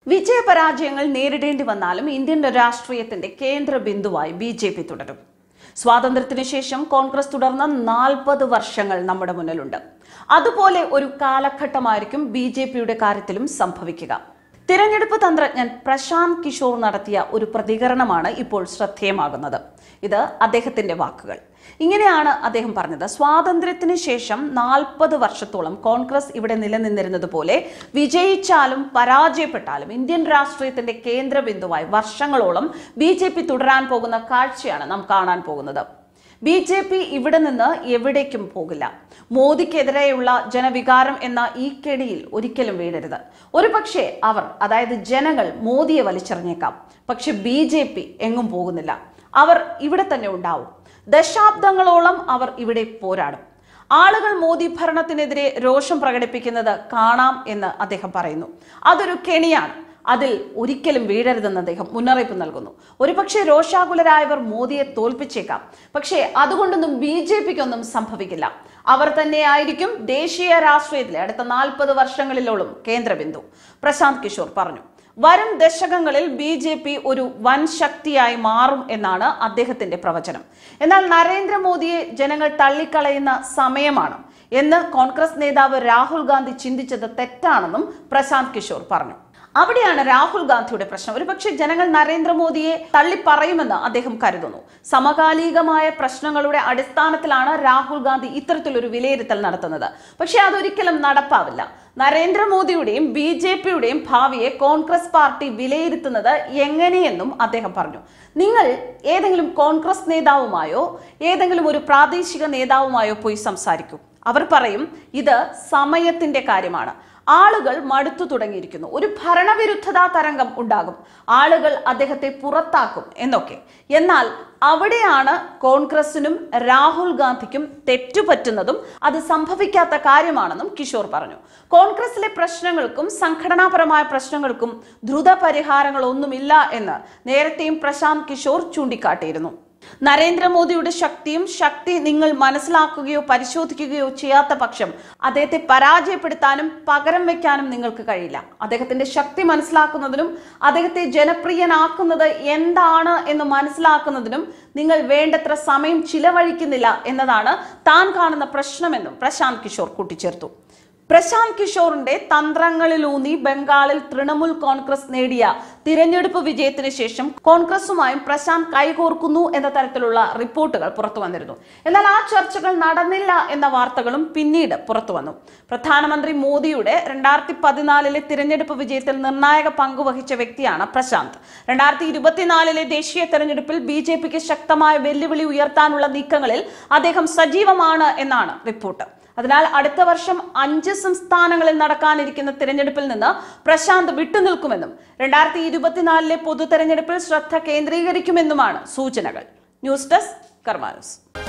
വിജയപരാജയങ്ങൾ നേരിടേണ്ടി വന്നാലും ഇന്ത്യൻ രാഷ്ട്രീയത്തിന്റെ കേന്ദ്ര ബിന്ദുവായി ബി ജെ പി തുടരും സ്വാതന്ത്ര്യത്തിന് ശേഷം കോൺഗ്രസ് തുടർന്ന നാൽപ്പത് വർഷങ്ങൾ നമ്മുടെ മുന്നിലുണ്ട് അതുപോലെ ഒരു കാലഘട്ടമായിരിക്കും ബി ജെ പിയുടെ കാര്യത്തിലും സംഭവിക്കുക തിരഞ്ഞെടുപ്പ് തന്ത്രജ്ഞൻ പ്രശാന്ത് കിഷോർ നടത്തിയ ഒരു പ്രതികരണമാണ് ഇപ്പോൾ ശ്രദ്ധേയമാകുന്നത് ഇത് അദ്ദേഹത്തിന്റെ വാക്കുകൾ ഇങ്ങനെയാണ് അദ്ദേഹം പറഞ്ഞത് സ്വാതന്ത്ര്യത്തിന് ശേഷം നാൽപ്പത് വർഷത്തോളം കോൺഗ്രസ് ഇവിടെ നിലനിന്നിരുന്നത് പോലെ വിജയിച്ചാലും പരാജയപ്പെട്ടാലും ഇന്ത്യൻ രാഷ്ട്രീയത്തിന്റെ കേന്ദ്ര ബിന്ദുവായി വർഷങ്ങളോളം ബി ജെ പി തുടരാൻ പോകുന്ന കാഴ്ചയാണ് നാം കാണാൻ പോകുന്നത് ബി ജെ പി ഇവിടെ നിന്ന് എവിടേക്കും പോകില്ല മോദിക്കെതിരെയുള്ള ജനവികാരം എന്ന ഈ കെണിയിൽ ഒരിക്കലും വീഴരുത് ഒരു പക്ഷേ അവർ അതായത് ജനങ്ങൾ മോദിയെ വലിച്ചെറിഞ്ഞേക്കാം പക്ഷെ ബി ജെ പി എങ്ങും പോകുന്നില്ല അവർ ഇവിടെ തന്നെ ഉണ്ടാവും ദശാബ്ദങ്ങളോളം അവർ ഇവിടെ പോരാടും ആളുകൾ മോദി ഭരണത്തിനെതിരെ രോഷം പ്രകടിപ്പിക്കുന്നത് കാണാം എന്ന് അദ്ദേഹം പറയുന്നു അതൊരു കെണിയാണ് അതിൽ ഒരിക്കലും വീഴരുതെന്ന് അദ്ദേഹം മുന്നറിയിപ്പ് നൽകുന്നു ഒരുപക്ഷെ രോഷാകുലരായവർ മോദിയെ തോൽപ്പിച്ചേക്കാം പക്ഷേ അതുകൊണ്ടൊന്നും ബി ജെ പിക്കൊന്നും സംഭവിക്കില്ല അവർ തന്നെയായിരിക്കും ദേശീയ രാഷ്ട്രീയത്തിലെ അടുത്ത നാൽപ്പത് വർഷങ്ങളിലോളം കേന്ദ്രബിന്ദു പ്രശാന്ത് കിഷോർ പറഞ്ഞു വരും ദശകങ്ങളിൽ ബി ജെ പി ഒരു വൻ ശക്തിയായി മാറും എന്നാണ് അദ്ദേഹത്തിന്റെ പ്രവചനം എന്നാൽ നരേന്ദ്രമോദിയെ ജനങ്ങൾ തള്ളിക്കളയുന്ന സമയമാണ് എന്ന് കോൺഗ്രസ് നേതാവ് രാഹുൽ ഗാന്ധി ചിന്തിച്ചത് തെറ്റാണെന്നും പ്രശാന്ത് കിഷോർ പറഞ്ഞു അവിടെയാണ് രാഹുൽ ഗാന്ധിയുടെ പ്രശ്നം ഒരുപക്ഷെ ജനങ്ങൾ നരേന്ദ്രമോദിയെ തള്ളിപ്പറയുമെന്ന് അദ്ദേഹം കരുതുന്നു സമകാലികമായ പ്രശ്നങ്ങളുടെ അടിസ്ഥാനത്തിലാണ് രാഹുൽ ഗാന്ധി ഇത്തരത്തിലൊരു വിലയിരുത്തൽ നടത്തുന്നത് പക്ഷെ അതൊരിക്കലും നടപ്പാവില്ല നരേന്ദ്രമോദിയുടെയും ബി ജെ പിയുടെയും ഭാവിയെ കോൺഗ്രസ് പാർട്ടി വിലയിരുത്തുന്നത് എങ്ങനെയെന്നും അദ്ദേഹം പറഞ്ഞു നിങ്ങൾ ഏതെങ്കിലും കോൺഗ്രസ് നേതാവുമായോ ഏതെങ്കിലും ഒരു പ്രാദേശിക നേതാവുമായോ പോയി സംസാരിക്കും അവർ പറയും ഇത് സമയത്തിന്റെ കാര്യമാണ് ആളുകൾ മടുത്തു തുടങ്ങിയിരിക്കുന്നു ഒരു ഭരണവിരുദ്ധതാ തരംഗം ഉണ്ടാകും ആളുകൾ അദ്ദേഹത്തെ പുറത്താക്കും എന്നൊക്കെ എന്നാൽ അവിടെയാണ് കോൺഗ്രസിനും രാഹുൽ ഗാന്ധിക്കും തെറ്റുപറ്റുന്നതും അത് സംഭവിക്കാത്ത കാര്യമാണെന്നും കിഷോർ പറഞ്ഞു കോൺഗ്രസിലെ പ്രശ്നങ്ങൾക്കും സംഘടനാപരമായ പ്രശ്നങ്ങൾക്കും ദ്രുത പരിഹാരങ്ങളൊന്നുമില്ല എന്ന് നേരത്തെയും പ്രശാന്ത് കിഷോർ ചൂണ്ടിക്കാട്ടിയിരുന്നു നരേന്ദ്രമോദിയുടെ ശക്തിയും ശക്തി നിങ്ങൾ മനസ്സിലാക്കുകയോ പരിശോധിക്കുകയോ ചെയ്യാത്ത പക്ഷം അദ്ദേഹത്തെ പരാജയപ്പെടുത്താനും പകരം വെക്കാനും നിങ്ങൾക്ക് കഴിയില്ല അദ്ദേഹത്തിന്റെ ശക്തി മനസ്സിലാക്കുന്നതിനും അദ്ദേഹത്തെ ജനപ്രിയനാക്കുന്നത് എന്താണ് എന്ന് മനസ്സിലാക്കുന്നതിനും നിങ്ങൾ വേണ്ടത്ര സമയം ചിലവഴിക്കുന്നില്ല എന്നതാണ് താൻ കാണുന്ന പ്രശ്നമെന്നും പ്രശാന്ത് കിഷോർ കൂട്ടിച്ചേർത്തു പ്രശാന്ത് കിഷോറിന്റെ തന്ത്രങ്ങളിലൂന്നി ബംഗാളിൽ തൃണമൂൽ കോൺഗ്രസ് നേടിയ തിരഞ്ഞെടുപ്പ് വിജയത്തിന് ശേഷം കോൺഗ്രസുമായും പ്രശാന്ത് കൈകോർക്കുന്നു എന്ന തരത്തിലുള്ള റിപ്പോർട്ടുകൾ പുറത്തു വന്നിരുന്നു എന്നാൽ ആ ചർച്ചകൾ നടന്നില്ല എന്ന വാർത്തകളും പിന്നീട് പുറത്തു വന്നു പ്രധാനമന്ത്രി മോദിയുടെ രണ്ടായിരത്തി പതിനാലിലെ തിരഞ്ഞെടുപ്പ് വിജയത്തിൽ നിർണായക പങ്ക് വഹിച്ച വ്യക്തിയാണ് പ്രശാന്ത് രണ്ടായിരത്തി ഇരുപത്തിനാലിലെ ദേശീയ തെരഞ്ഞെടുപ്പിൽ ബി ജെ പിക്ക് ശക്തമായ വെല്ലുവിളി ഉയർത്താനുള്ള നീക്കങ്ങളിൽ അദ്ദേഹം സജീവമാണ് എന്നാണ് റിപ്പോർട്ട് അതിനാൽ അടുത്ത വർഷം അഞ്ച് സംസ്ഥാനങ്ങളിൽ നടക്കാനിരിക്കുന്ന തിരഞ്ഞെടുപ്പിൽ നിന്ന് പ്രശാന്ത് വിട്ടുനിൽക്കുമെന്നും രണ്ടായിരത്തി ഇരുപത്തിനാലിലെ പൊതു തെരഞ്ഞെടുപ്പിൽ ശ്രദ്ധ കേന്ദ്രീകരിക്കുമെന്നുമാണ് സൂചനകൾ ന്യൂസ് ഡെസ്ക് കർമാനൂസ്